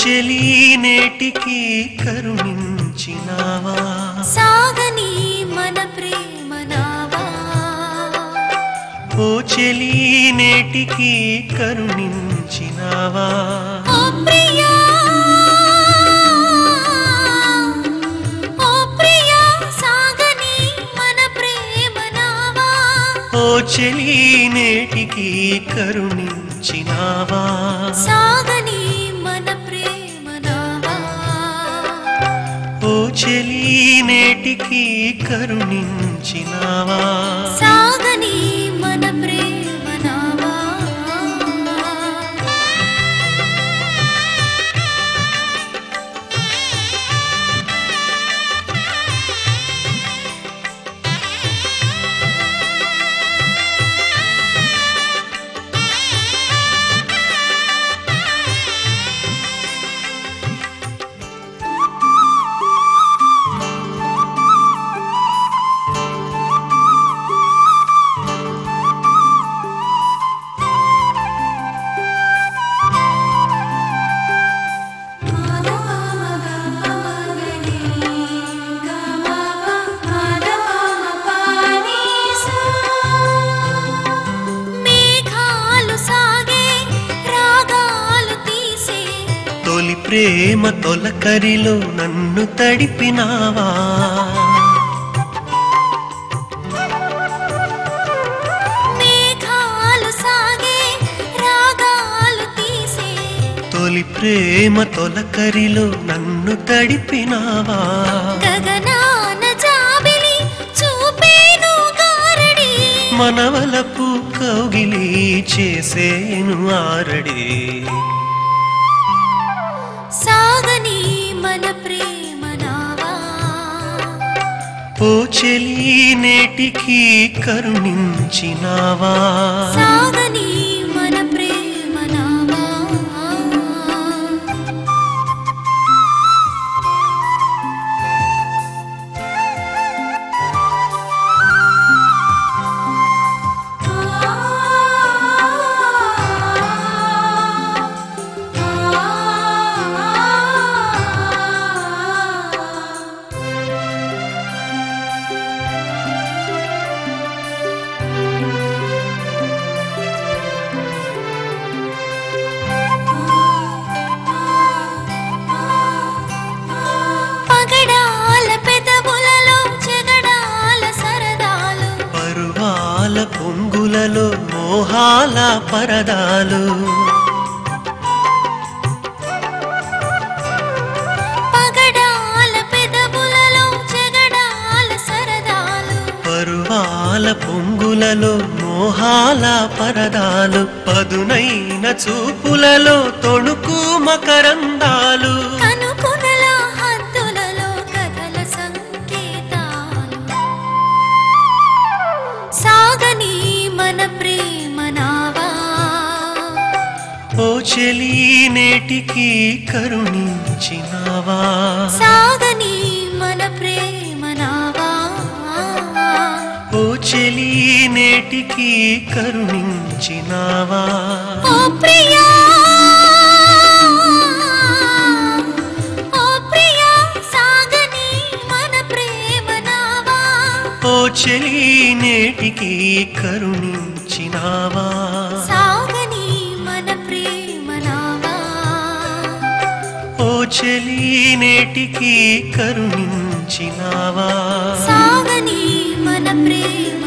చెలి నేటికి కరుణించినావా సాగని మన ప్రేమ నావా ఓ చెలి నేటికి కరుణించినావా ఓ ప్రియా ఓ ప్రియా సాగని మన ప్రేమ నావా ఓ చెలి నేటికి కరుణించినావా సాగని మన ప్రేమ నావా ఓ చెలి నేటికి కరుణించినావా సాగని మన ప్రేమ నావా మేఘాలు సాగే రాగాలు తీసే తొలి ప్రేమ తొలకరిలో నన్ను తడిపినావా మేఘాలు సాగే రాగాలు తీసే తొలి ప్రేమ తొలకరిలో నన్ను తడిపినావా గగనాన జాబిలి చూపేను గారడి మనవలపు కౌగిలి చేసేను ఆరడి సాగని మన ప్రేమ నావా ఓ చెలి నేటికి కరుణించినావా సాగని మన ప్రేమ నావా పగడాల పెదవులలో చెగడాల సరదాలు పరువాల పొంగులలో మోహాల పరదాలు పగడాల పెదవులలో చెగడాల సరదాలు పరువాల పొంగులలో మోహాల పరదాలు పదునైన చూపులలో తొణుకు మకరందాలు కనుకొనల హద్దులలో కథల సంకేతాలు సాగని మన ప్రేమ నావా ఓ చెలి నేటికి కరుణించినావా సాగని మన ప్రేమ నావా ఓ చెలి నేటికి కరుణించినావా ఓ ప్రియా ఓ ప్రియా సాగని మన ప్రేమ నావా ఓ చెలి నేటికి కరుణించినావా సాగని మన ప్రేమ నావా ఓ చెలి నేటికి కరుణించినావా సాగని మన ప్రేమ